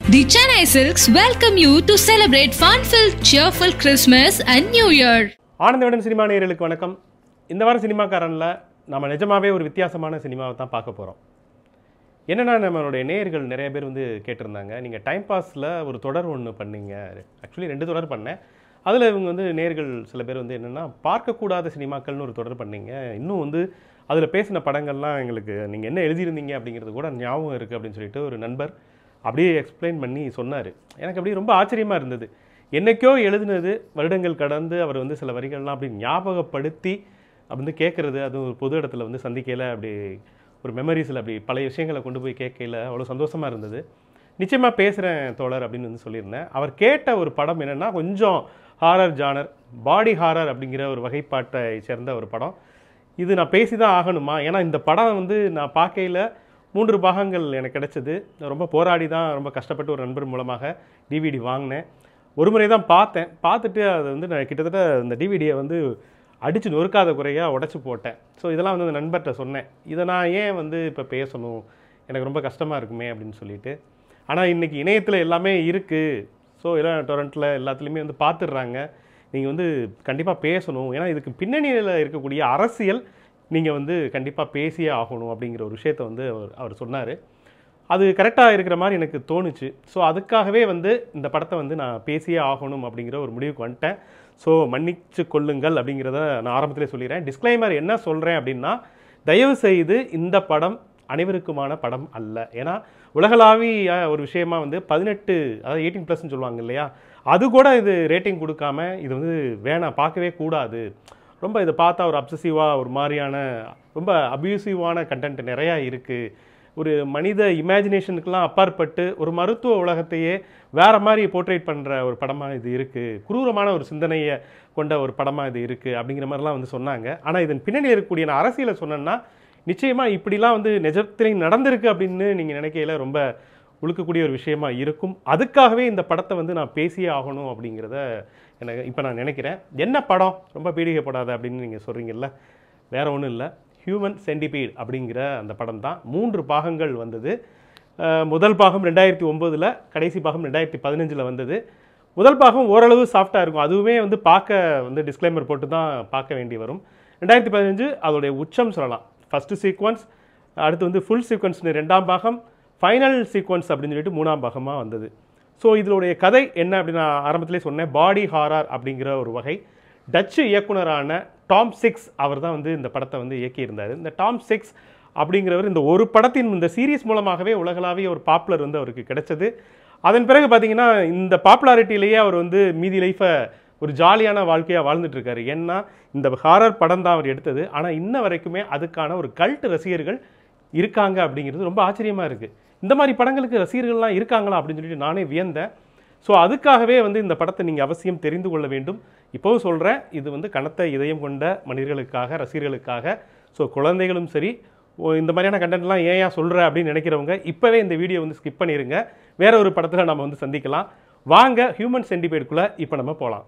The Chennai Silks welcome you to celebrate fun-filled, cheerful Christmas and New Year. Anandavikatan cinema நேயர்களுக்கு வணக்கம் இந்த வாரம் சினிமாக்காரனில் நம்ம நிஜமாவே ஒரு வித்தியாசமான சினிமாவை தான் பார்க்க போகிறோம் என்னென்னா நம்மளுடைய நேயர்கள் நிறைய பேர் வந்து கேட்டிருந்தாங்க நீங்கள் டைம் பாஸில் ஒரு தொடர் ஒன்று பண்ணீங்க ஆக்சுவலி ரெண்டு தொடர் பண்ணேன் அதில் இவங்க வந்து நேயர்கள் சில பேர் வந்து என்னென்னா பார்க்கக்கூடாத சினிமாக்கள்னு ஒரு தொடர் பண்ணீங்க இன்னும் வந்து அதில் பேசின படங்கள்லாம் எங்களுக்கு நீங்கள் என்ன எழுதியிருந்தீங்க அப்படிங்கிறது கூட ஞாபகம் இருக்குது அப்படின்னு சொல்லிட்டு ஒரு நண்பர் அப்படியே எக்ஸ்பிளைன் பண்ணி சொன்னார் எனக்கு அப்படியே ரொம்ப ஆச்சரியமாக இருந்தது என்னைக்கோ எழுதுனது வருடங்கள் கடந்து அவர் வந்து சில வரிகள்லாம் அப்படி ஞாபகப்படுத்தி அப்படி வந்து கேட்குறது அது ஒரு பொது இடத்துல வந்து சந்திக்கையில் அப்படி ஒரு மெமரிஸில் அப்படி பழைய விஷயங்களை கொண்டு போய் கேட்கையில் அவ்வளோ சந்தோஷமாக இருந்தது நிச்சயமாக பேசுகிறேன் தோழர் அப்படின்னு வந்து சொல்லியிருந்தேன் அவர் கேட்ட ஒரு படம் என்னென்னா கொஞ்சம் ஹாரர் ஜானர் பாடி ஹாரர் அப்படிங்கிற ஒரு வகைப்பாட்டை சேர்ந்த ஒரு படம் இது நான் பேசி தான் ஆகணுமா ஏன்னா இந்த படம் வந்து நான் பார்க்கையில் மூன்று பாகங்கள் எனக்கு கிடைச்சது ரொம்ப போராடி தான் ரொம்ப கஷ்டப்பட்டு ஒரு நண்பர் மூலமாக டிவிடி வாங்கினேன் ஒரு முறை தான் பார்த்தேன் பார்த்துட்டு அதை வந்து நான் கிட்டத்தட்ட இந்த டிவிடியை வந்து அடித்து நொறுக்காத குறையாக உடச்சி போட்டேன் ஸோ இதெல்லாம் வந்து அந்த நண்பர்கிட்ட சொன்னேன் இதை நான் ஏன் வந்து இப்போ பேசணும் எனக்கு ரொம்ப கஷ்டமாக இருக்குமே அப்படின்னு சொல்லிட்டு ஆனால் இன்றைக்கி இணையத்தில் எல்லாமே இருக்குது ஸோ எல்லாம் டொரண்ட்டில் எல்லாத்துலேயுமே வந்து பார்த்துடுறாங்க நீங்கள் வந்து கண்டிப்பாக பேசணும் ஏன்னா இதுக்கு பின்னணியில் இருக்கக்கூடிய அரசியல் நீங்கள் வந்து கண்டிப்பாக பேசியே ஆகணும் அப்படிங்கிற ஒரு விஷயத்தை வந்து அவர் அவர் சொன்னார் அது கரெக்டாக இருக்கிற மாதிரி எனக்கு தோணுச்சு ஸோ அதுக்காகவே வந்து இந்த படத்தை வந்து நான் பேசியே ஆகணும் அப்படிங்கிற ஒரு முடிவுக்கு வந்துட்டேன் ஸோ மன்னிச்சு கொள்ளுங்கள் அப்படிங்கிறத நான் ஆரம்பத்திலே சொல்லிடுறேன் டிஸ்க்ளைமர் என்ன சொல்கிறேன் அப்படின்னா தயவு செய்து இந்த படம் அனைவருக்குமான படம் அல்ல ஏன்னா உலகளாவிய ஒரு விஷயமா வந்து பதினெட்டு அதாவது எயிட்டீன் ப்ளஸ்ன்னு சொல்லுவாங்க இல்லையா அது கூட இது ரேட்டிங் கொடுக்காம இது வந்து வேணாம் பார்க்கவே கூடாது ரொம்ப இதை பார்த்தா ஒரு அப்சசிவாக ஒரு மாதிரியான ரொம்ப அப்யூசிவான கண்டென்ட் நிறையா இருக்குது ஒரு மனித இமேஜினேஷனுக்கெல்லாம் அப்பாற்பட்டு ஒரு மருத்துவ உலகத்தையே வேற மாதிரி போர்ட்ரேட் பண்ணுற ஒரு படமாக இது இருக்குது குரூரமான ஒரு சிந்தனையை கொண்ட ஒரு படமாக இது இருக்குது அப்படிங்கிற மாதிரிலாம் வந்து சொன்னாங்க ஆனால் இதன் பின்னணியில் இருக்கக்கூடிய நான் அரசியலை சொன்னேன்னா நிச்சயமாக இப்படிலாம் வந்து நிஜத்திலையும் நடந்திருக்கு அப்படின்னு நீங்கள் நினைக்கையில ரொம்ப உழுக்கக்கூடிய ஒரு விஷயமா இருக்கும் அதுக்காகவே இந்த படத்தை வந்து நான் பேசியே ஆகணும் அப்படிங்கிறத எனக்கு இப்போ நான் நினைக்கிறேன் என்ன படம் ரொம்ப பீடிக்கப்படாத அப்படின்னு நீங்கள் சொல்கிறீங்கல்ல வேற ஒன்றும் இல்லை ஹியூமன் சென்டிபீட் அப்படிங்கிற அந்த படம் தான் மூன்று பாகங்கள் வந்தது அஹ் முதல் பாகம் ரெண்டாயிரத்தி ஒம்போதில் கடைசி பாகம் ரெண்டாயிரத்தி பதினஞ்சில் வந்தது முதல் பாகம் ஓரளவு சாஃப்டாக இருக்கும் அதுவுமே வந்து பார்க்க வந்து டிஸ்க்ளைமர் போட்டு தான் பார்க்க வேண்டி வரும் ரெண்டாயிரத்தி பதினஞ்சு அதோடைய உச்சம் சொல்லலாம் ஃபஸ்ட்டு சீக்வன்ஸ் அடுத்து வந்து ஃபுல் சீக்வன்ஸ்னு ரெண்டாம் பாகம் ஃபைனல் சீக்வன்ஸ் அப்படின்னு சொல்லிட்டு மூணாம் பாகமாக வந்தது ஸோ இதனுடைய கதை என்ன அப்படின்னு நான் ஆரம்பத்திலே சொன்னேன் பாடி ஹாரர் அப்படிங்கிற ஒரு வகை டச்சு இயக்குனரான டாம் சிக்ஸ் அவர் தான் வந்து இந்த படத்தை வந்து இயக்கியிருந்தார் இந்த டாம் சிக்ஸ் அப்படிங்கிறவர் இந்த ஒரு படத்தின் இந்த சீரீஸ் மூலமாகவே உலகளாவிய ஒரு பாப்புலர் வந்து அவருக்கு கிடைச்சது அதன் பிறகு பார்த்தீங்கன்னா இந்த பாப்புலாரிட்டியிலேயே அவர் வந்து மீதி லைஃப்பை ஒரு ஜாலியான வாழ்க்கையாக வாழ்ந்துட்டு இருக்காரு ஏன்னா இந்த ஹாரர் படம் தான் அவர் எடுத்தது ஆனால் இன்ன வரைக்குமே அதுக்கான ஒரு கல்ட் ரசிகர்கள் இருக்காங்க அப்படிங்கிறது ரொம்ப ஆச்சரியமாக இருக்குது இந்த மாதிரி படங்களுக்கு ரசிகர்கள்லாம் இருக்காங்களா அப்படின்னு சொல்லிட்டு நானே வியந்தேன் ஸோ அதுக்காகவே வந்து இந்த படத்தை நீங்கள் அவசியம் தெரிந்து கொள்ள வேண்டும் இப்போவும் சொல்கிறேன் இது வந்து கனத்த இதயம் கொண்ட மனிதர்களுக்காக ரசிகர்களுக்காக ஸோ குழந்தைகளும் சரி ஓ, இந்த மாதிரியான கண்டென்ட்லாம் ஏன் ஏன் சொல்கிற அப்படின்னு நினைக்கிறவங்க இப்போவே இந்த வீடியோ வந்து ஸ்கிப் பண்ணிடுங்க வேற ஒரு படத்தில் நம்ம வந்து சந்திக்கலாம் வாங்க ஹியூமன் சென்டிபேட்குள்ளே இப்போ நம்ம போகலாம்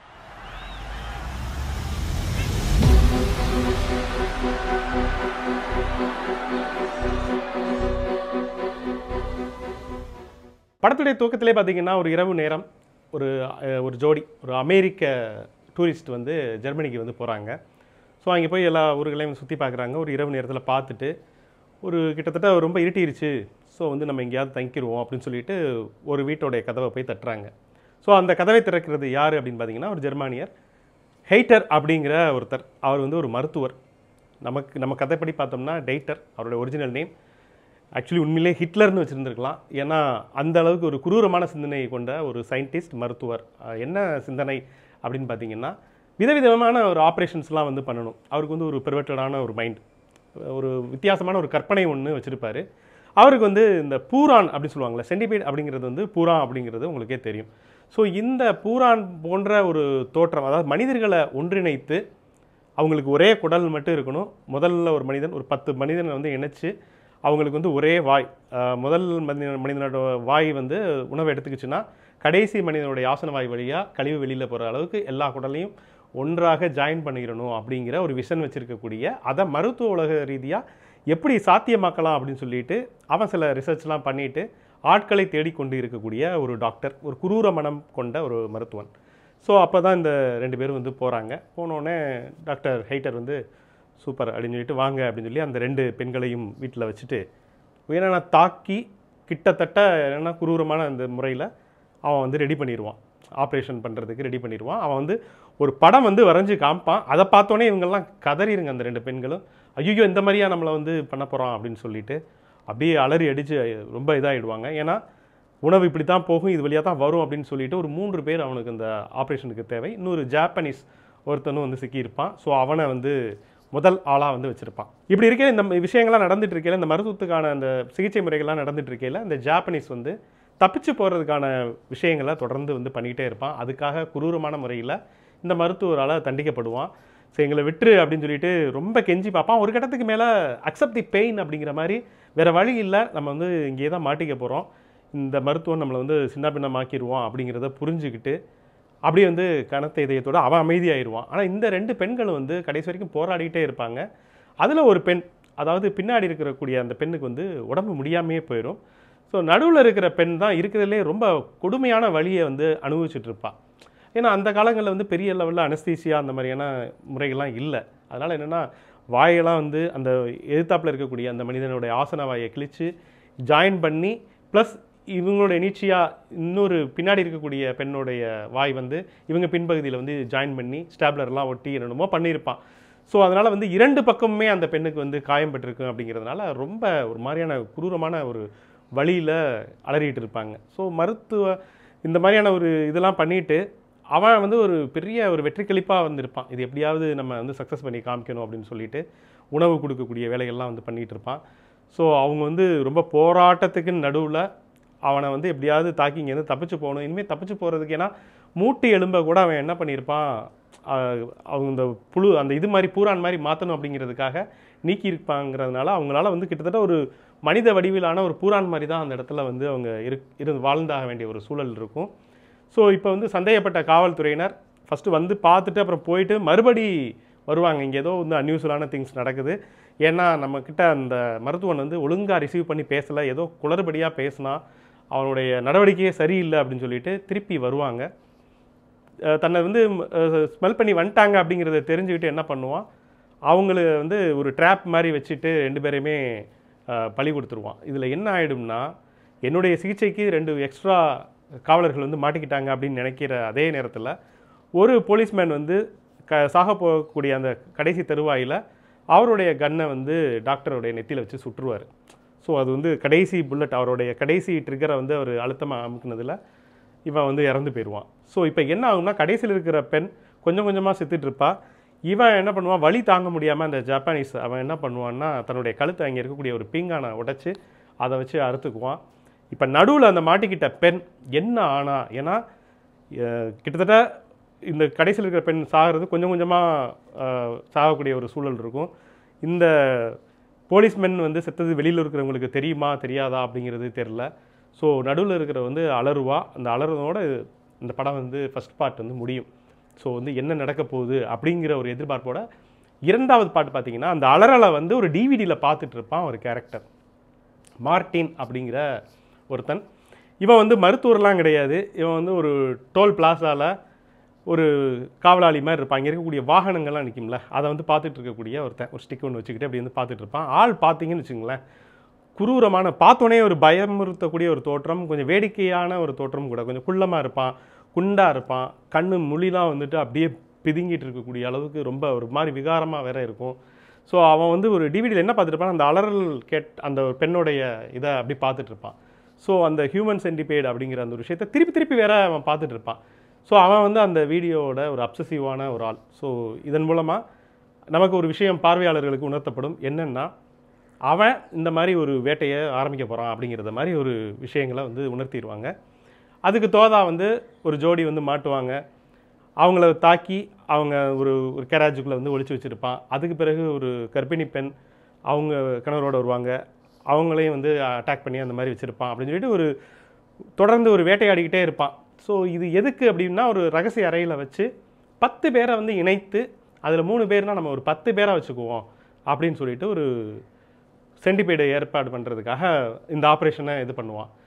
படத்துடைய துவக்கத்திலே பார்த்தீங்கன்னா ஒரு இரவு நேரம் ஒரு அஹ், ஒரு ஜோடி ஒரு அமெரிக்க டூரிஸ்ட் வந்து ஜெர்மனிக்கு வந்து போகிறாங்க ஸோ அங்கே போய் எல்லா ஊர்களையும் சுற்றி பார்க்குறாங்க ஒரு இரவு நேரத்தில் பார்த்துட்டு ஒரு கிட்டத்தட்ட ரொம்ப இருட்டிருச்சு ஸோ வந்து நம்ம எங்கேயாவது தங்கிடுவோம் அப்படின்னு சொல்லிட்டு ஒரு வீட்டோடைய கதவை போய் தட்டுறாங்க ஸோ அந்த கதவை திறக்கிறது யார் அப்படின்னு பார்த்தீங்கன்னா ஒரு ஜெர்மானியர் ஹெய்டர் அப்படிங்கிற ஒருத்தர் அவர் வந்து ஒரு மருத்துவர் நமக்கு நம்ம கதைப்படி பார்த்தோம்னா டெய்டர் அவருடைய ஒரிஜினல் நேம் ஆக்சுவலி உண்மையிலே ஹிட்லர்னு வச்சுருந்துருக்கலாம் ஏன்னா அந்த அளவுக்கு ஒரு குரூரமான சிந்தனை கொண்ட ஒரு சயின்டிஸ்ட் மருத்துவர் அஹ் என்ன சிந்தனை அப்படின்னு பார்த்தீங்கன்னா விதவிதமான ஒரு ஆப்ரேஷன்ஸ்லாம் வந்து பண்ணணும் அவருக்கு வந்து ஒரு பெர்வெட்டடான ஒரு மைண்ட் ஒரு வித்தியாசமான ஒரு கற்பனை ஒன்று வச்சுருப்பாரு அவருக்கு வந்து இந்த பூரான் அப்படின்னு சொல்லுவாங்கள்ல சென்டிபீட் அப்படிங்கிறது வந்து பூரான் அப்படிங்கிறது உங்களுக்கே தெரியும் ஸோ இந்த பூரான் போன்ற ஒரு தோற்றம் அதாவது மனிதர்களை ஒன்றிணைத்து அவங்களுக்கு ஒரே குடல் மட்டும் இருக்கணும் முதல்ல ஒரு மனிதன் ஒரு பத்து மனிதனை வந்து இணைச்சு அவங்களுக்கு வந்து ஒரே வாய் அஹ் முதல் மனித மனிதனோட வாய் வந்து உணவு எடுத்துக்கிச்சுன்னா கடைசி மனிதனுடைய ஆசன வாய் வழியாக கழிவு வெளியில் போகிற அளவுக்கு எல்லா குடலையும் ஒன்றாக ஜாயின் பண்ணிடணும் அப்படிங்கிற ஒரு விஷன் வச்சுருக்கக்கூடிய அதை மருத்துவ உலக ரீதியாக எப்படி சாத்தியமாக்கலாம் அப்படின்னு சொல்லிட்டு அவன் சில ரிசர்ச்லாம் பண்ணிட்டு ஆட்களை தேடிக்கொண்டு இருக்கக்கூடிய ஒரு டாக்டர் ஒரு குரூர மனம் கொண்ட ஒரு மருத்துவன் ஸோ அப்போ தான் இந்த ரெண்டு பேரும் வந்து போகிறாங்க போனோடனே டாக்டர் ஹைட்டர் வந்து சூப்பர் அப்படின்னு சொல்லிட்டு வாங்க அப்படின்னு சொல்லி அந்த ரெண்டு பெண்களையும் வீட்டில் வச்சுட்டு என்னென்னா தாக்கி கிட்டத்தட்ட என்னென்னா குரூரமான அந்த முறையில் அவன் வந்து ரெடி பண்ணிடுவான் ஆப்ரேஷன் பண்ணுறதுக்கு ரெடி பண்ணிடுவான் அவன் வந்து ஒரு படம் வந்து வரைஞ்சி காமிப்பான் அதை பார்த்தோன்னே இவங்கெல்லாம் கதறிருங்க அந்த ரெண்டு பெண்களும் ஐயோ இந்த மாதிரியா நம்மளை வந்து பண்ண போகிறோம் அப்படின்னு சொல்லிட்டு அப்படியே அலறி அடித்து ரொம்ப இதாகிடுவாங்க ஏன்னா உணவு இப்படி தான் போகும் இது வழியாக தான் வரும் அப்படின்னு சொல்லிட்டு ஒரு மூன்று பேர் அவனுக்கு இந்த ஆப்ரேஷனுக்கு தேவை இன்னொரு ஜாப்பனீஸ் ஒருத்தனும் வந்து சிக்கியிருப்பான் ஸோ அவனை வந்து முதல் ஆளாக வந்து வச்சுருப்பான் இப்படி இருக்கையில் இந்த விஷயங்கள்லாம் நடந்துட்டு இருக்கையில் இந்த மருத்துவத்துக்கான அந்த சிகிச்சை முறைகள்லாம் நடந்துட்டு இருக்கையில் இந்த ஜாப்பனீஸ் வந்து தப்பிச்சு போகிறதுக்கான விஷயங்களை தொடர்ந்து வந்து பண்ணிக்கிட்டே இருப்பான் அதுக்காக குரூரமான முறையில் இந்த மருத்துவரால் தண்டிக்கப்படுவான் ஸோ எங்களை விட்டுரு அப்படின்னு சொல்லிட்டு ரொம்ப கெஞ்சி பார்ப்பான் ஒரு கட்டத்துக்கு மேலே அக்செப்ட் தி பெயின் அப்படிங்கிற மாதிரி வேறு வழி இல்லை நம்ம வந்து இங்கே தான் மாட்டிக்க போகிறோம் இந்த மருத்துவம் நம்மளை வந்து சின்ன பின்னமாக்கிடுவான் அப்படிங்கிறத புரிஞ்சுக்கிட்டு அப்படியே வந்து கனத்த இதயத்தோட அவன் அமைதியாயிருவான் ஆனால் இந்த ரெண்டு பெண்களும் வந்து கடைசி வரைக்கும் போராடிக்கிட்டே இருப்பாங்க அதில் ஒரு பெண் அதாவது பின்னாடி இருக்கக்கூடிய அந்த பெண்ணுக்கு வந்து உடம்பு முடியாமையே போயிடும் ஸோ நடுவில் இருக்கிற பெண் தான் இருக்கிறதுலே ரொம்ப கொடுமையான வழியை வந்து அனுபவிச்சுட்டு இருப்பாள் ஏன்னா அந்த காலங்களில் வந்து பெரிய லெவலில் அனஸ்தீசியா அந்த மாதிரியான முறைகள்லாம் இல்லை அதனால் என்னென்னா வாயெல்லாம் வந்து அந்த எதிர்த்தாப்பில் இருக்கக்கூடிய அந்த மனிதனுடைய ஆசன வாயை கிழிச்சு ஜாயின் பண்ணி ப்ளஸ் இவங்களுடைய நீச்சியா இன்னொரு பின்னாடி இருக்கக்கூடிய பெண்ணுடைய வாய் வந்து இவங்க பின்பகுதியில் வந்து ஜாயின் பண்ணி ஸ்டாப்லர்லாம் ஒட்டி என்னென்னமோ பண்ணியிருப்பான் ஸோ அதனால் வந்து இரண்டு பக்கமுமே அந்த பெண்ணுக்கு வந்து காயம் பட்டிருக்கு அப்படிங்கிறதுனால ரொம்ப ஒரு மாதிரியான குரூரமான ஒரு வழியில் அலறிட்டு இருப்பாங்க ஸோ மருத்துவ இந்த மாதிரியான ஒரு இதெல்லாம் பண்ணிட்டு அவன் வந்து ஒரு பெரிய ஒரு வெற்றி கழிப்பாக வந்திருப்பான் இது எப்படியாவது நம்ம வந்து சக்ஸஸ் பண்ணி காமிக்கணும் அப்படின்னு சொல்லிட்டு உணவு கொடுக்கக்கூடிய வேலைகள்லாம் வந்து பண்ணிகிட்டு இருப்பான் ஸோ அவங்க வந்து ரொம்ப போராட்டத்துக்கு நடுவில் அவனை வந்து எப்படியாவது தாக்கி இங்கேருந்து தப்பிச்சு போகணும் இனிமேல் தப்பிச்சு போகிறதுக்கு ஏன்னா மூட்டி எலும்பை கூட அவன் என்ன பண்ணியிருப்பான் ஆஹ் அவங்க இந்த புழு அந்த இது மாதிரி பூரான் மாதிரி மாற்றணும் அப்படிங்கிறதுக்காக நீக்கி இருப்பாங்கிறதுனால அவங்களால வந்து கிட்டத்தட்ட ஒரு மனித வடிவிலான ஒரு பூரான் மாதிரி தான் அந்த இடத்துல வந்து அவங்க இரு இருந்து வாழ்ந்தாக வேண்டிய ஒரு சூழல் இருக்கும் ஸோ இப்போ வந்து சந்தேகப்பட்ட காவல்துறையினர் ஃபஸ்ட்டு வந்து பார்த்துட்டு அப்புறம் போயிட்டு மறுபடி வருவாங்க இங்கே ஏதோ வந்து அன்யூஸ்வலான திங்ஸ் நடக்குது ஏன்னா நம்மக்கிட்ட அந்த மருத்துவன் வந்து ஒழுங்காக ரிசீவ் பண்ணி பேசலை ஏதோ குளறுபடியாக பேசினா அவனுடைய நடவடிக்கையே சரியில்லை அப்படின்னு சொல்லிட்டு திருப்பி வருவாங்க அஹ் தன்னை வந்து ஸ்மெல் பண்ணி வந்துட்டாங்க அப்படிங்கிறத தெரிஞ்சுக்கிட்டு என்ன பண்ணுவான் அவங்கள வந்து ஒரு ட்ராப் மாதிரி வச்சுட்டு ரெண்டு பேரையுமே அஹ், பலி கொடுத்துருவான் இதில் என்ன ஆகிடும்னா என்னுடைய சிகிச்சைக்கு ரெண்டு எக்ஸ்ட்ரா காவலர்கள் வந்து மாட்டிக்கிட்டாங்க அப்படின்னு நினைக்கிற அதே நேரத்தில் ஒரு போலீஸ்மேன் வந்து க சாக போகக்கூடிய அந்த கடைசி தருவாயில் அவருடைய கன்னை வந்து டாக்டருடைய நெத்தியில் வச்சு சுற்றுவார் ஸோ அது வந்து கடைசி புல்லட் அவருடைய கடைசி ட்ரிகரை வந்து அவர் அழுத்தமாக அமுக்குனதில் இவன் வந்து இறந்து போயிடுவான் ஸோ இப்போ என்ன ஆகும்னா கடைசியில் இருக்கிற பெண் கொஞ்சம் கொஞ்சமாக செத்துட்டு இருப்பா இவன் என்ன பண்ணுவான் வலி தாங்க முடியாமல் அந்த ஜப்பானீஸ் அவன் என்ன பண்ணுவான்னா தன்னுடைய கழுத்தை அங்கே இருக்கக்கூடிய ஒரு பீங்கானை உடைச்சு அதை வச்சு அறுத்துக்குவான் இப்போ நடுவில் அந்த மாட்டிக்கிட்ட பெண் என்ன ஆனா ஏன்னா அஹ், கிட்டத்தட்ட இந்த கடைசியில் இருக்கிற பெண் சாகிறது கொஞ்சம் கொஞ்சமாக சாகக்கூடிய ஒரு சூழல் இருக்கும் இந்த போலீஸ்மென் வந்து செத்தது வெளியில் இருக்கிறவங்களுக்கு தெரியுமா தெரியாதா அப்படிங்கிறது தெரில ஸோ நடுவில் இருக்கிற வந்து அலறுவா அந்த அலறதோட இந்த படம் வந்து ஃபர்ஸ்ட் பார்ட் வந்து முடியும் ஸோ வந்து என்ன நடக்க போகுது அப்படிங்கிற ஒரு எதிர்பார்ப்போட இரண்டாவது பாட்டு பார்த்தீங்கன்னா அந்த அலறலை வந்து ஒரு டிவிடியில் பார்த்துட்டு இருப்பான் ஒரு கேரக்டர் மார்ட்டின் அப்படிங்கிற ஒருத்தன் இவன் வந்து மருத்துவர்லாம் கிடையாது இவன் வந்து ஒரு டோல் பிளாசாவில் ஒரு காவலாளி மாதிரி இருப்பான் இங்கே இருக்கக்கூடிய வாகனங்கள்லாம் நிற்கும்ல அதை வந்து பார்த்துட்டு இருக்கக்கூடிய ஒருத்தன் ஒரு ஸ்டிக் ஒன்று வச்சுக்கிட்டு அப்படி வந்து பார்த்துட்டு இருப்பான் ஆள் பார்த்தீங்கன்னு வச்சுங்களேன் குரூரமான பார்த்தோன்னே ஒரு பயமுறுத்தக்கூடிய ஒரு தோற்றம் கொஞ்சம் வேடிக்கையான ஒரு தோற்றம் கூட கொஞ்சம் குள்ளமாக இருப்பான் குண்டா இருப்பான் கண்ணு மொழிலாம் வந்துட்டு அப்படியே பிதுங்கிட்டு இருக்கக்கூடிய அளவுக்கு ரொம்ப ஒரு மாதிரி விகாரமாக வேற இருக்கும் ஸோ அவன் வந்து ஒரு டிவிடியில் என்ன பார்த்துருப்பான் அந்த அலறல் கேட் அந்த ஒரு பெண்ணுடைய இதை அப்படி பார்த்துட்டு இருப்பான் ஸோ அந்த ஹியூமன் சென்டிபேட் அப்படிங்கிற அந்த ஒரு விஷயத்தை திருப்பி திருப்பி வேற அவன் பார்த்துட்டு இருப்பான் ஸோ அவன் வந்து அந்த வீடியோவோட ஒரு அப்சசிவான ஒரு ஆள் ஸோ இதன் மூலமாக நமக்கு ஒரு விஷயம் பார்வையாளர்களுக்கு உணர்த்தப்படும் என்னென்னா அவன் இந்த மாதிரி ஒரு வேட்டையை ஆரம்பிக்க போகிறான் அப்படிங்கிறத மாதிரி ஒரு விஷயங்களை வந்து உணர்த்திடுவாங்க அதுக்கு தோதா வந்து ஒரு ஜோடி வந்து மாட்டுவாங்க அவங்கள தாக்கி அவங்க ஒரு ஒரு கேராஜுக்குள்ளே வந்து ஒளிச்சு வச்சுருப்பான் அதுக்கு பிறகு ஒரு கர்ப்பிணி பெண் அவங்க கணவரோட வருவாங்க அவங்களையும் வந்து அட்டாக் பண்ணி அந்த மாதிரி வச்சுருப்பான் அப்படின்னு சொல்லிட்டு ஒரு தொடர்ந்து ஒரு வேட்டையாடிக்கிட்டே இருப்பான் ஸோ இது எதுக்கு அப்படின்னா ஒரு ரகசிய அறையில் வச்சு பத்து பேரை வந்து இணைத்து அதில் மூணு பேர்னா நம்ம ஒரு பத்து பேரை வச்சுக்குவோம் அப்படின்னு சொல்லிட்டு ஒரு சென்டிபேடை ஏற்பாடு பண்ணுறதுக்காக இந்த ஆப்ரேஷனை இது பண்ணுவான்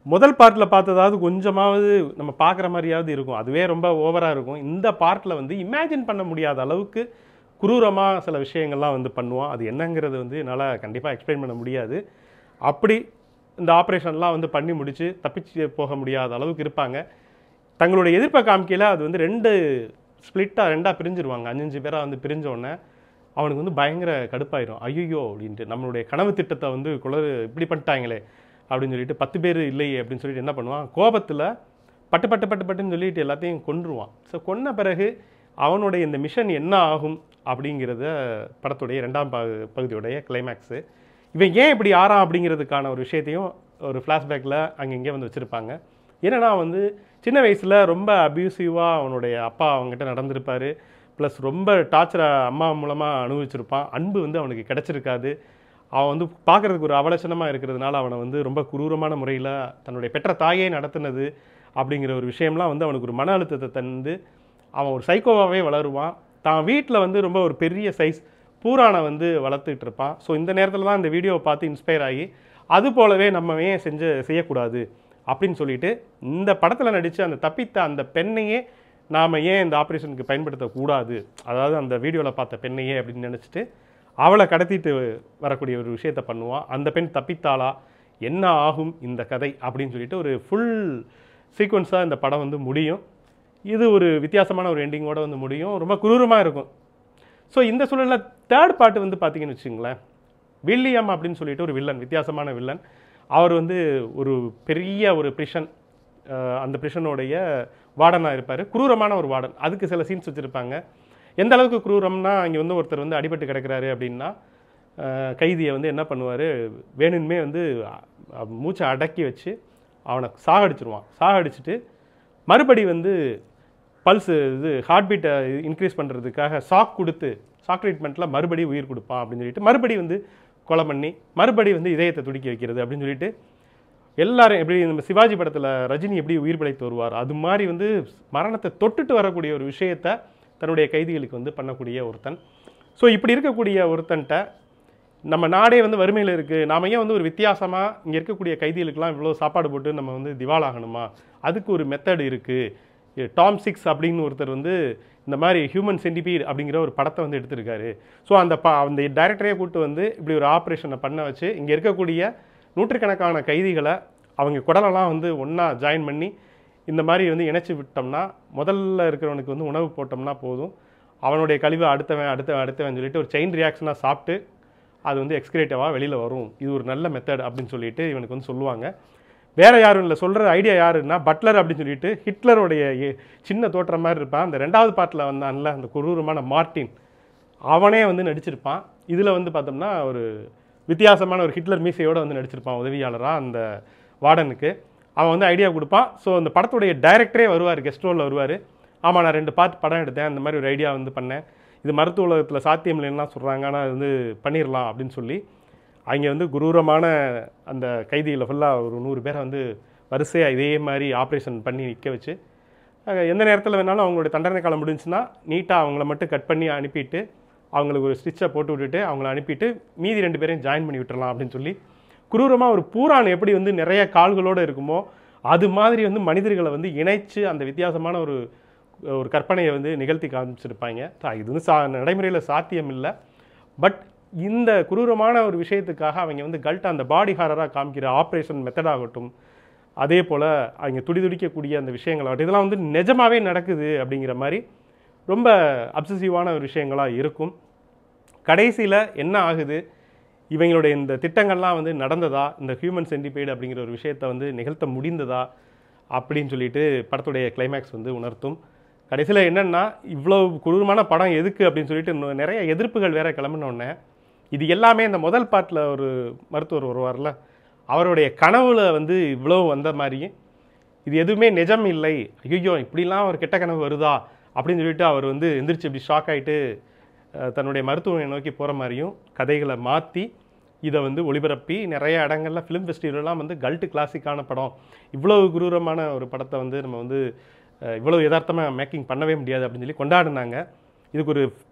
முதல் பார்ட்டில் பார்த்ததாவது கொஞ்சமாவது நம்ம பார்க்குற மாதிரியாவது இருக்கும் அதுவே ரொம்ப ஓவராக இருக்கும் இந்த பார்ட்டில் வந்து இமேஜின் பண்ண முடியாத அளவுக்கு குரூரமாக சில விஷயங்கள்லாம் வந்து பண்ணுவான் அது என்னங்கிறது வந்து என்னால் கண்டிப்பாக எக்ஸ்பிளைன் பண்ண முடியாது அப்படி இந்த ஆப்ரேஷன்லாம் வந்து பண்ணி முடித்து தப்பிச்சு போக முடியாத அளவுக்கு இருப்பாங்க தங்களுடைய எதிர்ப்பை காமிக்கையில் அது வந்து ரெண்டு ஸ்ப்ளிட்டாக ரெண்டாக பிரிஞ்சிருவாங்க அஞ்சஞ்சு பேராக வந்து பிரிஞ்ச உடனே அவனுக்கு வந்து பயங்கர கடுப்பாயிரும் ஐயோ அப்படின்ட்டு நம்மளுடைய கனவு திட்டத்தை வந்து குளறு இப்படி பண்ணிட்டாங்களே அப்படின்னு சொல்லிட்டு பத்து பேர் இல்லையே அப்படின்னு சொல்லிட்டு என்ன பண்ணுவான் கோபத்தில் பட்டு பட்டு பட்டு பட்டுன்னு சொல்லிட்டு எல்லாத்தையும் கொன்றுவான் ஸோ கொன்ன பிறகு அவனுடைய இந்த மிஷன் என்ன ஆகும் அப்படிங்கிறத படத்துடைய ரெண்டாம் பகு பகுதியுடைய கிளைமேக்ஸு இவன் ஏன் இப்படி ஆறான் அப்படிங்கிறதுக்கான ஒரு விஷயத்தையும் ஒரு ஃப்ளாஷ்பேக்கில் அங்கங்கே வந்து வச்சுருப்பாங்க என்னன்னா வந்து சின்ன வயசில் ரொம்ப அப்யூசிவாக அவனுடைய அப்பா அவங்ககிட்ட நடந்திருப்பாரு ப்ளஸ் ரொம்ப டார்ச்சரை அம்மா மூலமாக அனுபவிச்சிருப்பான் அன்பு வந்து அவனுக்கு கிடச்சிருக்காது அவன் வந்து பார்க்குறதுக்கு ஒரு அவலட்சணமாக இருக்கிறதுனால அவனை வந்து ரொம்ப குரூரமான முறையில் தன்னுடைய பெற்ற தாயே நடத்துனது அப்படிங்கிற ஒரு விஷயம்லாம் வந்து அவனுக்கு ஒரு மன அழுத்தத்தை தந்து அவன் ஒரு சைக்கோவாகவே வளருவான் தான் வீட்டில் வந்து ரொம்ப ஒரு பெரிய சைஸ் பூரானை வந்து வளர்த்துட்டு இருப்பான் ஸோ இந்த நேரத்தில் தான் இந்த வீடியோவை பார்த்து இன்ஸ்பயர் ஆகி அது போலவே நம்ம ஏன் செஞ்சு செய்யக்கூடாது அப்படின்னு சொல்லிட்டு இந்த படத்தில் நடித்த அந்த தப்பித்த அந்த பெண்ணையே நாம் ஏன் இந்த ஆப்ரேஷனுக்கு பயன்படுத்தக்கூடாது அதாவது அந்த வீடியோவில் பார்த்த பெண்ணையே அப்படின்னு நினச்சிட்டு அவளை கடத்திட்டு வரக்கூடிய ஒரு விஷயத்தை பண்ணுவான் அந்த பெண் தப்பித்தாளா என்ன ஆகும் இந்த கதை அப்படின்னு சொல்லிட்டு ஒரு ஃபுல் சீக்வன்ஸாக இந்த படம் வந்து முடியும் இது ஒரு வித்தியாசமான ஒரு எண்டிங்கோட வந்து முடியும் ரொம்ப குரூரமாக இருக்கும் ஸோ இந்த சூழலில் தேர்ட் பார்ட் வந்து பார்த்தீங்கன்னு வச்சுங்களேன் வில்லியம் அப்படின்னு சொல்லிட்டு ஒரு வில்லன் வித்தியாசமான வில்லன் அவர் வந்து ஒரு பெரிய ஒரு பிரிஷன் அந்த பிரிஷனுடைய வார்டனாக இருப்பார் குரூரமான ஒரு வார்டன் அதுக்கு சில சீன்ஸ் வச்சுருப்பாங்க எந்த அளவுக்கு குரூரம்னா இங்கே வந்து ஒருத்தர் வந்து அடிபட்டு கிடக்கிறாரு அப்படின்னா அஹ், கைதியை வந்து என்ன பண்ணுவார் வேணும்னே வந்து அ- மூச்சை அடக்கி வச்சு அவனை சாகடிச்சிருவான் சாகடிச்சிட்டு மறுபடி வந்து பல்ஸ் இது ஹார்ட் பீட்டை இன்க்ரீஸ் பண்ணுறதுக்காக ஷாக் கொடுத்து ஷாக் ட்ரீட்மெண்ட்டில் மறுபடி உயிர் கொடுப்பான் அப்படின்னு சொல்லிட்டு மறுபடி வந்து கொலை பண்ணி மறுபடி வந்து இதயத்தை துடிக்க வைக்கிறது அப்படின்னு சொல்லிட்டு எல்லாரும் எப்படி நம்ம சிவாஜி படத்தில் ரஜினி எப்படி உயிர் பிழைத்து வருவார் அது மாதிரி வந்து மரணத்தை தொட்டுட்டு வரக்கூடிய ஒரு விஷயத்தை தன்னுடைய கைதிகளுக்கு வந்து பண்ணக்கூடிய ஒருத்தன் ஸோ இப்படி இருக்கக்கூடிய ஒருத்தன்ட்ட நம்ம நாடே வந்து வறுமையில் இருக்குது நாம ஏன் வந்து ஒரு வித்தியாசமாக இங்கே இருக்கக்கூடிய கைதிகளுக்கெல்லாம் இவ்வளோ சாப்பாடு போட்டு நம்ம வந்து திவாலாகணுமா அதுக்கு ஒரு மெத்தட் இருக்குது டாம் சிக்ஸ் அப்படின்னு ஒருத்தர் வந்து இந்த மாதிரி ஹியூமன் சென்டிபீட் அப்படிங்கிற ஒரு படத்தை வந்து எடுத்திருக்காரு ஸோ அந்த ப அந்த டைரக்டரே கூட்டு வந்து இப்படி ஒரு ஆப்ரேஷனை பண்ண வச்சு இங்கே இருக்கக்கூடிய நூற்றுக்கணக்கான கைதிகளை அவங்க குடலெல்லாம் வந்து ஒன்றா ஜாயின் பண்ணி இந்த மாதிரி வந்து இணைச்சி விட்டோம்னா முதல்ல இருக்கிறவனுக்கு வந்து உணவு போட்டோம்னா போதும் அவனுடைய கழிவை அடுத்தவன் அடுத்தவன் அடுத்தவன் சொல்லிட்டு ஒரு செயின் ரியாக்ஷனாக சாப்பிட்டு அது வந்து எக்ஸ்கிரேட்டிவாக வெளியில் வரும் இது ஒரு நல்ல மெத்தட் அப்படின்னு சொல்லிட்டு இவனுக்கு வந்து சொல்லுவாங்க வேற யாரும் இல்லை சொல்கிற ஐடியா யாருன்னா பட்லர் அப்படின்னு சொல்லிட்டு ஹிட்லருடைய எ- சின்ன தோற்றம் மாதிரி இருப்பான் அந்த ரெண்டாவது பாட்டில் வந்தான்ல அந்த குரூரமான மார்ட்டின் அவனே வந்து நடிச்சிருப்பான் இதில் வந்து பார்த்தோம்னா ஒரு வித்தியாசமான ஒரு ஹிட்லர் மீசையோட வந்து நடிச்சிருப்பான் உதவியாளராக அந்த வார்டனுக்கு அவன் வந்து ஐடியா கொடுப்பான் ஸோ அந்த படத்துடைய டைரக்டரே வருவார் கெஸ்ட் ரோலில் வருவார் ஆமாம் நான் ரெண்டு பார்ட் படம் எடுத்தேன் அந்த மாதிரி ஒரு ஐடியா வந்து பண்ணேன் இது மருத்துவ உலகத்தில் சாத்தியம் இல்லைன்னா சொல்கிறாங்க ஆனால் அது வந்து பண்ணிடலாம் அப்படின்னு சொல்லி அங்கே வந்து குரூரமான அந்த கைதிகளை ஃபுல்லாக ஒரு நூறு பேரை வந்து வரிசையாக இதே மாதிரி ஆப்ரேஷன் பண்ணி நிற்க வச்சு அஹ், எந்த நேரத்தில் வேணாலும் அவங்களுடைய தண்டனை காலம் முடிஞ்சுன்னா நீட்டாக அவங்கள மட்டும் கட் பண்ணி அனுப்பிட்டு அவங்களுக்கு ஒரு ஸ்டிச்சை போட்டு விட்டுட்டு அவங்கள அனுப்பிட்டு மீதி ரெண்டு பேரையும் ஜாயின் பண்ணி விட்டுறலாம் அப்படின்னு சொல்லி குரூரமாக ஒரு பூரான் எப்படி வந்து நிறைய கால்களோடு இருக்குமோ அது மாதிரி வந்து மனிதர்களை வந்து இணைச்சு அந்த வித்தியாசமான ஒரு ஒரு கற்பனையை வந்து நிகழ்த்தி காமிச்சிருப்பாங்க தா- இது வந்து சா நடைமுறையில் சாத்தியம் இல்லை பட் இந்த குரூரமான ஒரு விஷயத்துக்காக அவங்க வந்து கல்ட் அந்த பாடி ஹாரராக காமிக்கிற ஆப்ரேஷன் மெத்தடாகட்டும் அதே போல் அவங்க துடி துடிக்கக்கூடிய அந்த விஷயங்களாகட்டும் இதெல்லாம் வந்து நிஜமாவே நடக்குது அப்படிங்கிற மாதிரி ரொம்ப அப்சசிவான ஒரு விஷயங்களாக இருக்கும் கடைசியில் என்ன ஆகுது இவங்களுடைய இந்த திட்டங்கள்லாம் வந்து நடந்ததா இந்த ஹியூமன் சென்டிபைடு அப்படிங்கிற ஒரு விஷயத்தை வந்து நிகழ்த்த முடிந்ததா அப்படின்னு சொல்லிட்டு படத்துடைய கிளைமேக்ஸ் வந்து உணர்த்தும் கடைசியில் என்னென்னா இவ்வளோ கொடூரமான படம் எதுக்கு அப்படின்னு சொல்லிட்டு இன்னும் நிறைய எதிர்ப்புகள் வேற கிளம்பினோடனே இது எல்லாமே இந்த முதல் பாட்டில் ஒரு மருத்துவர் வருவார்ல அவருடைய கனவுல வந்து இவ்வளோ வந்த மாதிரியும் இது எதுவுமே நிஜம் இல்லை ஐயோ இப்படிலாம் ஒரு கெட்ட கனவு வருதா அப்படின்னு சொல்லிட்டு அவர் வந்து எந்திரிச்சு இப்படி ஷாக் ஆகிட்டு தன்னுடைய மருத்துவமனை நோக்கி போகிற மாதிரியும் கதைகளை மாற்றி இதை வந்து ஒளிபரப்பி நிறைய இடங்கள்ல ஃபிலிம் ஃபெஸ்டிவல்லாம் வந்து கல்ட்டு கிளாசிக்கான படம் இவ்வளவு குரூரமான ஒரு படத்தை வந்து நம்ம வந்து அஹ், இவ்வளவு யதார்த்தமாக மேக்கிங் பண்ணவே முடியாது அப்படின்னு சொல்லி கொண்டாடினாங்க இதுக்கு ஒரு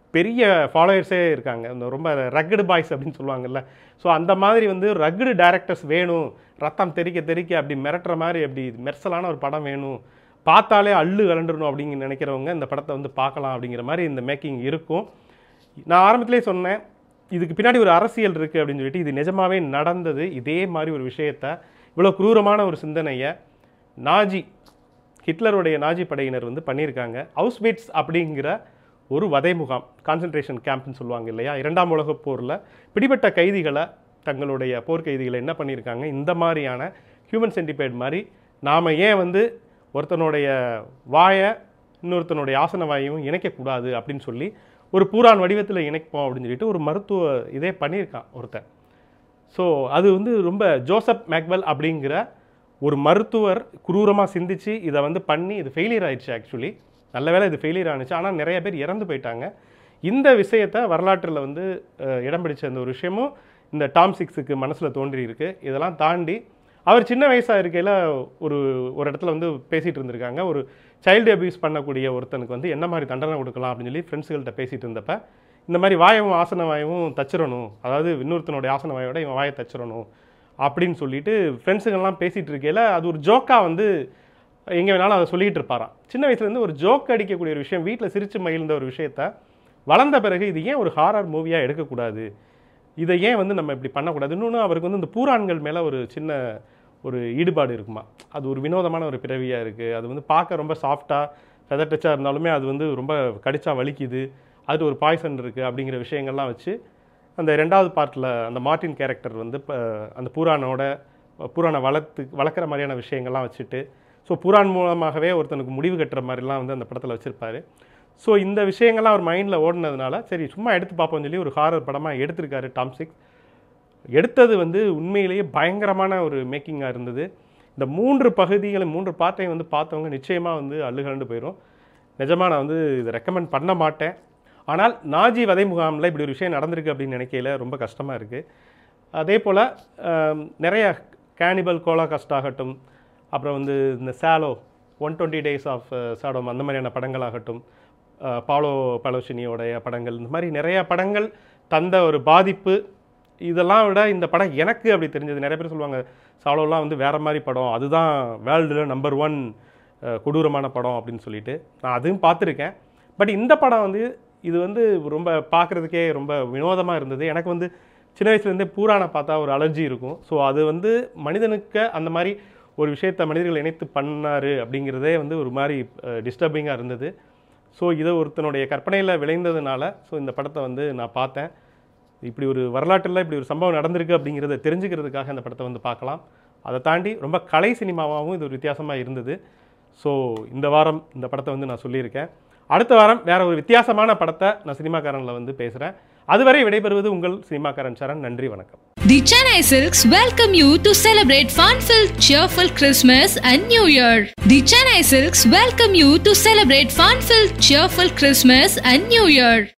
பெரிய ஃபாலோயர்ஸே இருக்காங்க இந்த ரொம்ப ரக்கடு பாய்ஸ் அப்படின்னு சொல்லுவாங்கல்ல ஸோ அந்த மாதிரி வந்து ரக்கடு டேரக்டர்ஸ் வேணும் ரத்தம் தெறிக்க தெறிக்க அப்படி மிரட்டுற மாதிரி அப்படி மெர்சலான ஒரு படம் வேணும் பார்த்தாலே அள்ளு கலண்டுறணும் அப்படிங்க நினைக்கிறவங்க இந்த படத்தை வந்து பார்க்கலாம் அப்படிங்கிற மாதிரி இந்த மேக்கிங் இருக்கும் நான் ஆரம்பத்திலே சொன்னேன் இதுக்கு பின்னாடி ஒரு அரசியல் இருக்குது அப்படின்னு சொல்லிட்டு இது நிஜமாவே நடந்தது இதே மாதிரி ஒரு விஷயத்த இவ்வளோ குரூரமான ஒரு சிந்தனையை நாஜி ஹிட்லருடைய நாஜி படையினர் வந்து பண்ணியிருக்காங்க அவுஸ்பீட்ஸ் அப்படிங்கிற ஒரு வதை முகாம் கான்சன்ட்ரேஷன் கேம்ப்னு சொல்லுவாங்க இல்லையா இரண்டாம் உலகப் போரில் பிடிபட்ட கைதிகளை தங்களுடைய போர்க்கைதிகளை என்ன பண்ணியிருக்காங்க இந்த மாதிரியான ஹியூமன் சென்டிபேட் மாதிரி நாம் ஏன் வந்து ஒருத்தனுடைய வாயை இன்னொருத்தனுடைய ஆசன வாயையும் இணைக்கக்கூடாது அப்படின்னு சொல்லி ஒரு பூரான் வடிவத்தில் இணைப்போம் அப்படின்னு சொல்லிட்டு ஒரு மருத்துவ இதே பண்ணியிருக்கான் ஒருத்தன் ஸோ அது வந்து ரொம்ப ஜோசப் மேக்வெல் அப்படிங்கிற ஒரு மருத்துவர் குரூரமாக சிந்திச்சு இதை வந்து பண்ணி இது ஃபெயிலியர் ஆயிடுச்சு ஆக்சுவலி நல்ல வேளை இது ஃபெயிலியர் ஆனிச்சு ஆனால் நிறைய பேர் இறந்து போயிட்டாங்க இந்த விஷயத்தை வரலாற்றில் வந்து அஹ், இடம் பிடிச்ச இந்த ஒரு விஷயமும் இந்த டாம் சிக்ஸுக்கு மனசில் தோன்றி இருக்கு இதெல்லாம் தாண்டி அவர் சின்ன வயசாக இருக்கையில் ஒரு ஒரு இடத்துல வந்து பேசிகிட்டு இருந்திருக்காங்க ஒரு சைல்டு அபியூஸ் பண்ணக்கூடிய ஒருத்தனுக்கு வந்து என்ன மாதிரி தண்டனை கொடுக்கலாம் அப்படின்னு சொல்லி ஃப்ரெண்ட்ஸுகள்கிட்ட பேசிகிட்டு இருந்தப்ப இந்த மாதிரி வாயவும் ஆசன வாயவும் தச்சிடணும் அதாவது இன்னொருத்தனுடைய ஆசன வாயோட இவன் வாயை தச்சிடணும் அப்படின்னு சொல்லிட்டு ஃப்ரெண்ட்ஸுங்கெல்லாம் பேசிகிட்டு இருக்கையில் அது ஒரு ஜோக்காக வந்து எங்கே வேணாலும் அதை சொல்லிக்கிட்டு இருப்பாராம் சின்ன வயசுலேருந்து ஒரு ஜோக் அடிக்கக்கூடிய ஒரு விஷயம் வீட்டில் சிரிச்சு மகிழ்ந்த ஒரு விஷயத்த வளர்ந்த பிறகு இது ஏன் ஒரு ஹாரர் மூவியாக எடுக்கக்கூடாது இதை ஏன் வந்து நம்ம இப்படி பண்ணக்கூடாது இன்னொன்று அவருக்கு வந்து இந்த பூரான்கள் மேலே ஒரு சின்ன ஒரு ஈடுபாடு இருக்குமா அது ஒரு வினோதமான ஒரு பிறவியாக இருக்குது அது வந்து பார்க்க ரொம்ப சாஃப்டாக ஃபெதர் டச்சாக இருந்தாலுமே அது வந்து ரொம்ப கடிச்சா வலிக்குது அது ஒரு பாய்சன் இருக்குது அப்படிங்கிற விஷயங்கள்லாம் வச்சு அந்த ரெண்டாவது பார்ட்டில் அந்த மார்ட்டின் கேரக்டர் வந்து இப்போ அந்த பூரானோட பூரானை வளர்த்து வளர்க்குற மாதிரியான விஷயங்கள்லாம் வச்சுட்டு ஸோ பூரான் மூலமாகவே ஒருத்தனுக்கு முடிவு கட்டுற மாதிரிலாம் வந்து அந்த படத்தில் வச்சுருப்பாரு ஸோ இந்த விஷயங்கள்லாம் அவர் மைண்டில் ஓடினதுனால சரி சும்மா எடுத்து பார்ப்போம்னு சொல்லி ஒரு ஹாரர் படமாக எடுத்திருக்காரு டாம் சிக்ஸ் எடுத்தது வந்து உண்மையிலேயே பயங்கரமான ஒரு மேக்கிங்காக இருந்தது இந்த மூன்று பகுதிகளை மூன்று பார்ட்டையும் வந்து பார்த்தவங்க நிச்சயமாக வந்து அள்ளுகலண்டு போயிடும் நிஜமாக நான் வந்து இதை ரெக்கமெண்ட் பண்ண மாட்டேன் ஆனால் நாஜி வதை முகாமில் இப்படி ஒரு விஷயம் நடந்திருக்கு அப்படின்னு நினைக்கையில ரொம்ப கஷ்டமாக இருக்குது அதே போல் நிறைய கேனிபல் கோலாகாஸ்ட் ஆகட்டும் அப்புறம் வந்து இந்த Salo one twenty days of Sodom அந்த மாதிரியான படங்களாகட்டும் அஹ், பாலோ பலோஷினியோடைய படங்கள் இந்த மாதிரி நிறைய படங்கள் தந்த ஒரு பாதிப்பு இதெல்லாம் விட இந்த படம் எனக்கு அப்படி தெரிஞ்சது நிறைய பேர் சொல்லுவாங்க சாலோலாம் வந்து வேற மாதிரி படம் அதுதான் வேர்ல்டில் நம்பர் ஒன் கொடூரமான படம் அப்படின்னு சொல்லிட்டு நான் அதுவும் பார்த்துருக்கேன் பட் இந்த படம் வந்து இது வந்து ரொம்ப பார்க்குறதுக்கே ரொம்ப வினோதமாக இருந்தது எனக்கு வந்து சின்ன வயசுலேருந்தே பூரானை பார்த்தா ஒரு அலர்ஜி இருக்கும் ஸோ அது வந்து மனிதனுக்கு அந்த மாதிரி ஒரு விஷயத்தை மனிதர்கள் இணைத்து பண்ணாரு அப்படிங்கிறதே வந்து ஒரு மாதிரி டிஸ்டர்பிங்காக இருந்தது ஸோ இதை ஒருத்தனுடைய கற்பனையில் விளைந்ததுனால ஸோ இந்த படத்தை வந்து நான் பார்த்தேன் இப்படி ஒரு வரலாற்றில் இப்படி ஒரு சம்பவம் நடந்திருக்கு அப்படிங்கிறத தெரிஞ்சுக்கிறதுக்காக இந்த படத்தை வந்து பார்க்கலாம் அதை தாண்டி ரொம்ப கலை சினிமாவாகவும் இது ஒரு வித்தியாசமாக இருந்தது ஸோ இந்த வாரம் இந்த படத்தை வந்து நான் சொல்லியிருக்கேன் அடுத்த வாரம் வேற ஒரு வித்தியாசமான படத்தை நான் சினிமாக்காரனில் வந்து பேசுகிறேன் அதுவரை விடைபெறுவது உங்கள் சினிமாக்காரன் சரண் நன்றி வணக்கம் The Chennai Silks welcome you to celebrate fun-filled, cheerful Christmas and New Year. The Chennai Silks welcome you to celebrate fun-filled, cheerful Christmas and New Year.